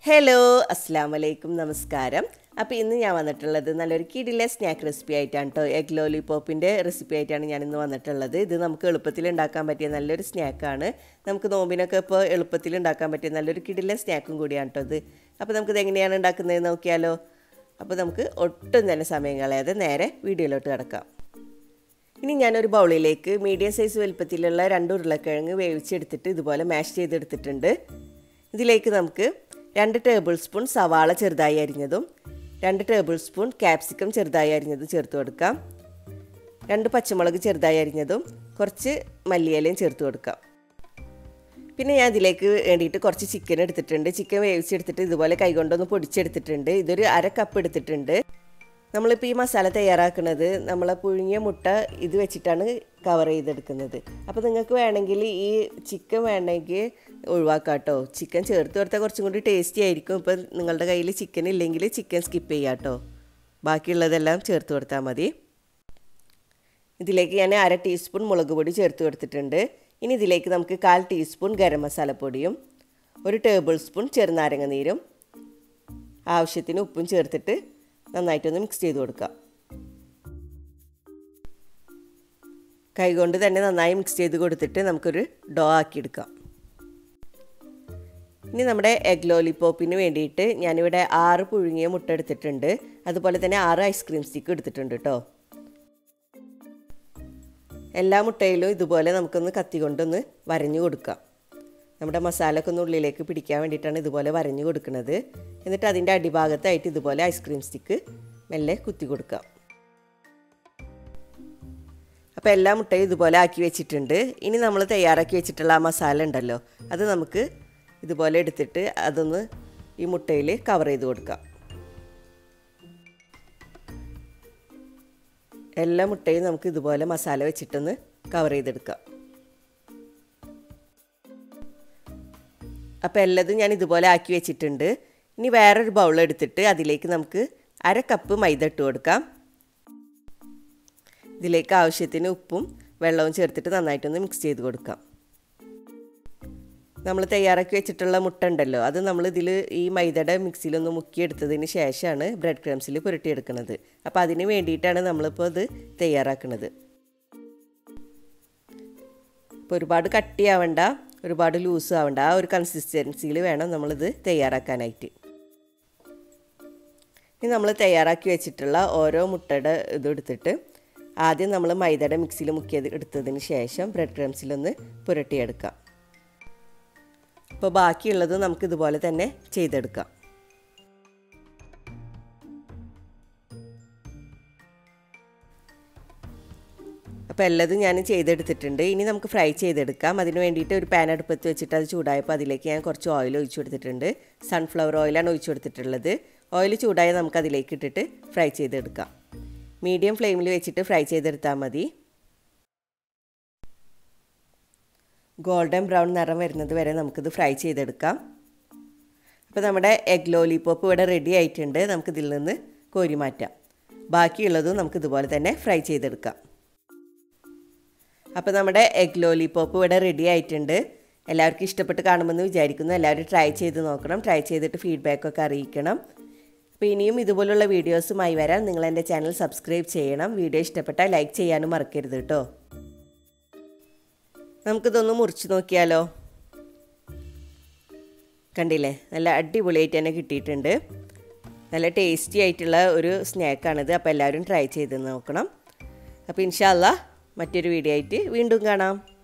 hello അസ്സാം വലൈക്കും നമസ്കാരം അപ്പോൾ ഇന്ന് ഞാൻ വന്നിട്ടുള്ളത് നല്ലൊരു കിടിലെ സ്നാക്ക് റെസിപ്പി ആയിട്ടാണ് കേട്ടോ എഗ് ലോലിപോപ്പിൻ്റെ റെസിപ്പി ആയിട്ടാണ് ഞാൻ ഇന്ന് വന്നിട്ടുള്ളത് ഇത് നമുക്ക് എളുപ്പത്തിൽ ഉണ്ടാക്കാൻ പറ്റിയ നല്ലൊരു സ്നാക്കാണ് നമുക്ക് നോമ്പിനൊക്കെ ഇപ്പോൾ എളുപ്പത്തിൽ ഉണ്ടാക്കാൻ പറ്റിയ നല്ലൊരു കിടിലെ സ്നാക്കും കൂടിയാണ് കേട്ടോ ഇത് അപ്പോൾ നമുക്കിത് എങ്ങനെയാണ് ഉണ്ടാക്കുന്നത് നോക്കിയാലോ അപ്പോൾ നമുക്ക് ഒട്ടും തന്നെ സമയം കളയാതെ നേരെ വീഡിയോയിലോട്ട് കിടക്കാം ഇനി ഞാനൊരു ബൗളിലേക്ക് മീഡിയം സൈസ് വലുപ്പത്തിലുള്ള രണ്ട് ഉരുളക്കിഴങ്ങ് വേവിച്ചെടുത്തിട്ട് ഇതുപോലെ മാഷ് ചെയ്തെടുത്തിട്ടുണ്ട് ഇതിലേക്ക് നമുക്ക് രണ്ട് ടേബിൾ സ്പൂൺ സവാള ചെറുതായി അരിഞ്ഞതും രണ്ട് ടേബിൾ സ്പൂൺ ക്യാപ്സിക്കം ചെറുതായി അരിഞ്ഞതും ചേർത്ത് കൊടുക്കാം രണ്ട് പച്ചമുളക് ചെറുതായി അരിഞ്ഞതും കുറച്ച് മല്ലിയിലയും ചേർത്ത് കൊടുക്കാം പിന്നെ ഞാൻ ഇതിലേക്ക് വേണ്ടിയിട്ട് കുറച്ച് ചിക്കൻ എടുത്തിട്ടുണ്ട് ചിക്കൻ വേവിച്ചെടുത്തിട്ട് ഇതുപോലെ കൈകൊണ്ടൊന്ന് പൊടിച്ചെടുത്തിട്ടുണ്ട് ഇതൊരു അര കപ്പ് എടുത്തിട്ടുണ്ട് നമ്മളിപ്പോൾ ഈ മസാല തയ്യാറാക്കുന്നത് നമ്മളെ പുഴുങ്ങിയ മുട്ട ഇത് വെച്ചിട്ടാണ് കവർ ചെയ്തെടുക്കുന്നത് അപ്പോൾ നിങ്ങൾക്ക് വേണമെങ്കിൽ ഈ ചിക്കൻ വേണമെങ്കിൽ ഒഴിവാക്കാം കേട്ടോ ചിക്കൻ ചേർത്ത് കൊടുത്താൽ കുറച്ചും കൂടി ടേസ്റ്റി ആയിരിക്കും ഇപ്പോൾ നിങ്ങളുടെ കയ്യിൽ ചിക്കൻ ഇല്ലെങ്കിൽ ചിക്കൻ സ്കിപ്പ് ചെയ്യാം കേട്ടോ ബാക്കിയുള്ളതെല്ലാം ചേർത്ത് കൊടുത്താൽ മതി ഇതിലേക്ക് ഞാൻ അര ടീസ്പൂൺ മുളക് പൊടി ചേർത്ത് കൊടുത്തിട്ടുണ്ട് ഇനി ഇതിലേക്ക് നമുക്ക് കാൽ ടീസ്പൂൺ ഗരം മസാലപ്പൊടിയും ഒരു ടേബിൾ സ്പൂൺ ചെറുനാരങ്ങ നീരും ആവശ്യത്തിന് ഉപ്പും ചേർത്തിട്ട് നന്നായിട്ടൊന്ന് മിക്സ് ചെയ്ത് കൊടുക്കുക കൈകൊണ്ട് തന്നെ നന്നായി മിക്സ് ചെയ്ത് കൊടുത്തിട്ട് നമുക്കൊരു ഡോ ആക്കിയെടുക്കാം ഇനി നമ്മുടെ എഗ് ലോലിപോപ്പിന് വേണ്ടിയിട്ട് ഞാനിവിടെ ആറ് പുഴുങ്ങിയ മുട്ട എടുത്തിട്ടുണ്ട് അതുപോലെ തന്നെ ആറ് ഐസ്ക്രീം സ്റ്റിക്ക് എടുത്തിട്ടുണ്ട് കേട്ടോ എല്ലാ മുട്ടയിലും ഇതുപോലെ നമുക്കൊന്ന് കത്തി കൊണ്ടൊന്ന് വരഞ്ഞു കൊടുക്കാം നമ്മുടെ മസാലയൊക്കെ ഒന്ന് ഉള്ളിലേക്ക് പിടിക്കാൻ വേണ്ടിയിട്ടാണ് ഇതുപോലെ വരഞ്ഞു കൊടുക്കുന്നത് എന്നിട്ട് അതിൻ്റെ അടിഭാഗത്തായിട്ട് ഇതുപോലെ ഐസ്ക്രീം സ്റ്റിക്ക് മെല്ലെ കുത്തി കൊടുക്കാം അപ്പോൾ എല്ലാ മുട്ടയും ഇതുപോലെ ആക്കി വെച്ചിട്ടുണ്ട് ഇനി നമ്മൾ തയ്യാറാക്കി വെച്ചിട്ടുള്ള ആ മസാല ഉണ്ടല്ലോ അത് നമുക്ക് ഇതുപോലെ എടുത്തിട്ട് അതൊന്ന് ഈ മുട്ടയിൽ കവർ ചെയ്ത് കൊടുക്കാം എല്ലാ മുട്ടയും നമുക്ക് ഇതുപോലെ മസാല വെച്ചിട്ടൊന്ന് കവർ ചെയ്തെടുക്കാം അപ്പോൾ എല്ലതും ഞാൻ ഇതുപോലെ ആക്കി വെച്ചിട്ടുണ്ട് ഇനി വേറൊരു ബൗൾ എടുത്തിട്ട് അതിലേക്ക് നമുക്ക് അര കപ്പ് മൈദ ഇട്ട് കൊടുക്കാം ഇതിലേക്ക് ആവശ്യത്തിന് ഉപ്പും വെള്ളവും ചേർത്തിട്ട് നന്നായിട്ടൊന്ന് മിക്സ് ചെയ്ത് കൊടുക്കാം നമ്മൾ തയ്യാറാക്കി വെച്ചിട്ടുള്ള മുട്ട ഉണ്ടല്ലോ അത് നമ്മൾ ഇതിൽ ഈ മൈദയുടെ മിക്സിയിലൊന്ന് മുക്കിയെടുത്തതിന് ശേഷമാണ് ബ്രെഡ് ക്രംസിൽ പുരട്ടിയെടുക്കുന്നത് അപ്പോൾ അതിന് വേണ്ടിയിട്ടാണ് നമ്മളിപ്പോൾ ഇത് തയ്യാറാക്കുന്നത് ഇപ്പോൾ ഒരുപാട് കട്ടിയാവണ്ട ഒരുപാട് ലൂസ് ആവണ്ട ആ ഒരു കൺസിസ്റ്റൻസിയിൽ വേണം നമ്മളിത് തയ്യാറാക്കാനായിട്ട് ഇനി നമ്മൾ തയ്യാറാക്കി വെച്ചിട്ടുള്ള ഓരോ മുട്ടയുടെ ഇത് എടുത്തിട്ട് ആദ്യം നമ്മൾ മൈദയുടെ മിക്സിയിൽ മുക്കിയത് എടുത്തതിന് ശേഷം ബ്രെഡ് ക്രംസിലൊന്ന് പുരട്ടിയെടുക്കാം അപ്പോൾ ബാക്കിയുള്ളത് നമുക്ക് ഇതുപോലെ തന്നെ ചെയ്തെടുക്കാം അപ്പോൾ എല്ലതും ഞാൻ ചെയ്തെടുത്തിട്ടുണ്ട് ഇനി നമുക്ക് ഫ്രൈ ചെയ്തെടുക്കാം അതിന് വേണ്ടിയിട്ട് ഒരു പാൻ അടുപ്പത്ത് വെച്ചിട്ട് അത് ചൂടായപ്പോൾ അതിലേക്ക് ഞാൻ കുറച്ച് ഓയിൽ ഒഴിച്ചു കൊടുത്തിട്ടുണ്ട് സൺഫ്ലവർ ഓയിലാണ് ഒഴിച്ചു കൊടുത്തിട്ടുള്ളത് ഓയിൽ ചൂടായ നമുക്ക് അതിലേക്ക് ഇട്ടിട്ട് ഫ്രൈ ചെയ്തെടുക്കാം മീഡിയം ഫ്ലെയിമിൽ വെച്ചിട്ട് ഫ്രൈ ചെയ്തെടുത്താൽ മതി ഗോൾഡൻ ബ്രൗൺ നിറം വരുന്നത് വരെ നമുക്കിത് ഫ്രൈ ചെയ്തെടുക്കാം അപ്പോൾ നമ്മുടെ എഗ് ലോലിപോപ്പ് ഇവിടെ റെഡി ആയിട്ടുണ്ട് നമുക്കിതിൽ നിന്ന് കോരി മാറ്റാം ബാക്കിയുള്ളതും നമുക്ക് ഇതുപോലെ തന്നെ ഫ്രൈ ചെയ്തെടുക്കാം അപ്പോൾ നമ്മുടെ എഗ് ലോലിപോപ്പ് ഇവിടെ റെഡി ആയിട്ടുണ്ട് എല്ലാവർക്കും ഇഷ്ടപ്പെട്ട് കാണുമെന്ന് വിചാരിക്കുന്നു എല്ലാവരും ട്രൈ ചെയ്ത് നോക്കണം ട്രൈ ചെയ്തിട്ട് ഫീഡ്ബാക്കൊക്കെ അറിയിക്കണം അപ്പോൾ ഇനിയും ഇതുപോലുള്ള വീഡിയോസുമായി വരാൻ നിങ്ങൾ എൻ്റെ ചാനൽ സബ്സ്ക്രൈബ് ചെയ്യണം വീഡിയോ ഇഷ്ടപ്പെട്ടാൽ ലൈക്ക് ചെയ്യാനും മറക്കരുത് കേട്ടോ നമുക്കിതൊന്ന് മുറിച്ച് നോക്കിയാലോ കണ്ടില്ലേ നല്ല അടിപൊളിയായിട്ട് തന്നെ കിട്ടിയിട്ടുണ്ട് നല്ല ടേസ്റ്റി ആയിട്ടുള്ള ഒരു സ്നാക്കാണിത് അപ്പോൾ എല്ലാവരും ട്രൈ ചെയ്ത് നോക്കണം അപ്പോൾ ഇൻഷാല്ല മറ്റൊരു വീഡിയോ ആയിട്ട് വീണ്ടും കാണാം